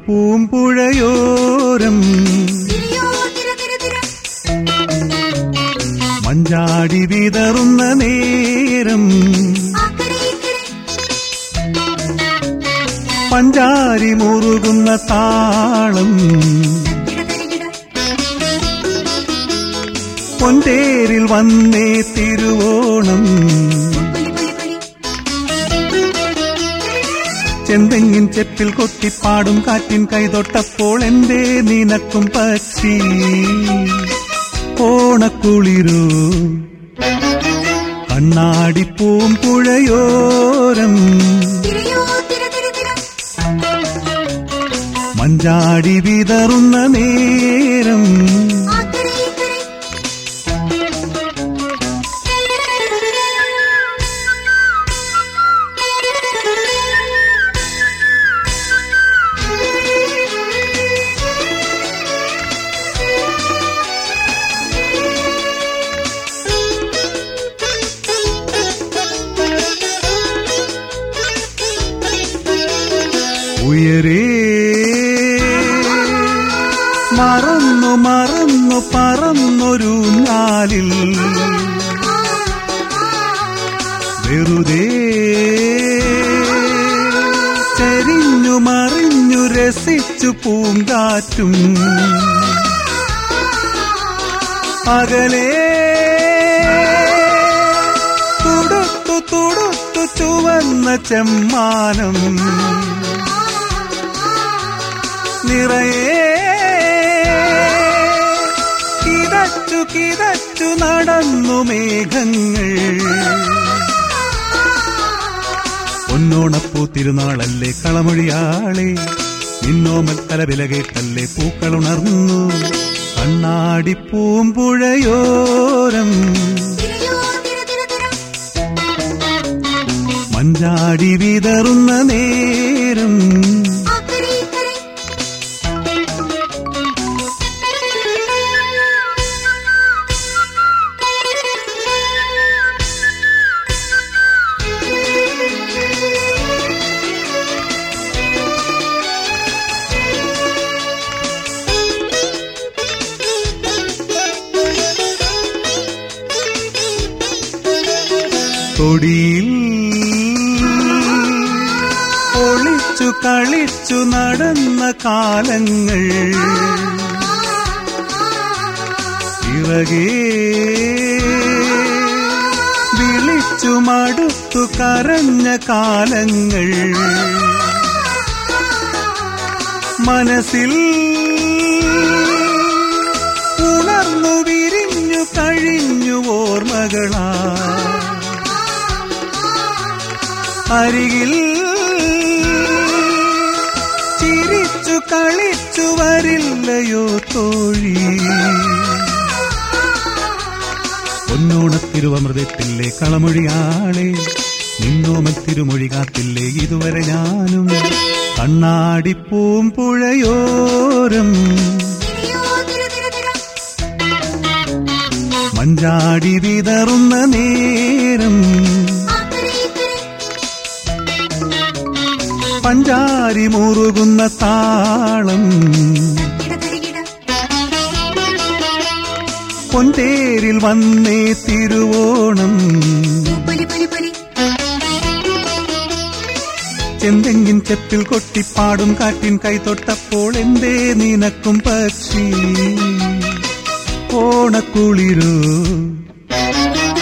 പൂമ്പുഴയോരം തിരയോ തിര തിര തിര മഞ്ചാടി വിതറുന്ന നേരം അക്കരെ ഇക്കരെ പഞ്ചാരി മുറുകുന്ന താളം തിര തിരകിട പൊന്തേരിൽ വന്നേ തിരുവോണം പുലി പുലി പുലി ചെന്തെങ്ങിൻ ചെപ്പിൽ കൊത്തിപ്പാടും കാറ്റിൻ കൈതൊട്ടപ്പോൾ എന്തേ നിനക്കും പക്ഷി ഓണക്കുളിരൂ കണ്ണാടി പൂമ്പുഴയോരം തിരയോ തിര തിര തിര മഞ്ചാടി വിതറുന്ന നേരം അക്കരെ ഇക്കരെ ഉയരേ മറന്നു മറന്നു പറന്നൊരു നാലിൽ വെറുതെ ചരിഞ്ഞു മറിഞ്ഞു രസിച്ചു പൂങ്കാറ്റും അകലെ തുടുത്തു തുടുത്തു ചുവന്ന ചെമ്മാനം നിറയെ കിതച്ചു കിതച്ചു നടന്നു മേഘങ്ങൾ പൊന്നോണപ്പൂ തിരുനാളല്ലേ കളമൊഴിയാളെ നിന്നോമൽ കലവില കേട്ടല്ലേ പൂക്കളുണർന്നു കണ്ണാടി പൂമ്പുഴയോരം തിരയോ തിര തിര തിര മഞ്ചാടി വിതറുന്ന നേരം അക്കരെ ഇക്കരെ തൊടിയിൽ ഒളിച്ചു കളിച്ചു നടന്ന കാലങ്ങൾ പിറകെ വിളിച്ചു മടുത്തു കരഞ്ഞ കാലങ്ങൾ മനസ്സിൽ ഉണർന്നു വിരിഞ്ഞു കഴിഞ്ഞു ഓർമ്മകളാ അരികിൽ ചിരിച്ചു കളിച്ചു വരില്ലയോ തോഴി പൊന്നോണത്തിരുവമൃതത്തില്ലേ കളമൊഴിയാളെ നിന്നോമൽ തിരുമൊഴി കാത്തില്ലേ ഇതുവരെ ഞാനും കണ്ണാടി പൂമ്പുഴയോരം തിരയോ തിര തിര തിര മഞ്ചാടി വിതറുന്ന നേരം അക്കരെ ഇക്കരെ പഞ്ചാരി മുറുകുന്ന താളം തിര തിരകിട പൊന്തേരിൽ വന്നേ തിരുവോണം പുലി പുലി പുലി ചെന്തെങ്ങിൻ ചെപ്പിൽ കൊട്ടിപ്പാടും കാറ്റിൻ കൈതൊട്ടപ്പോൾ എന്തേ നിനക്കും പക്ഷി ഓണക്കുളിരൂ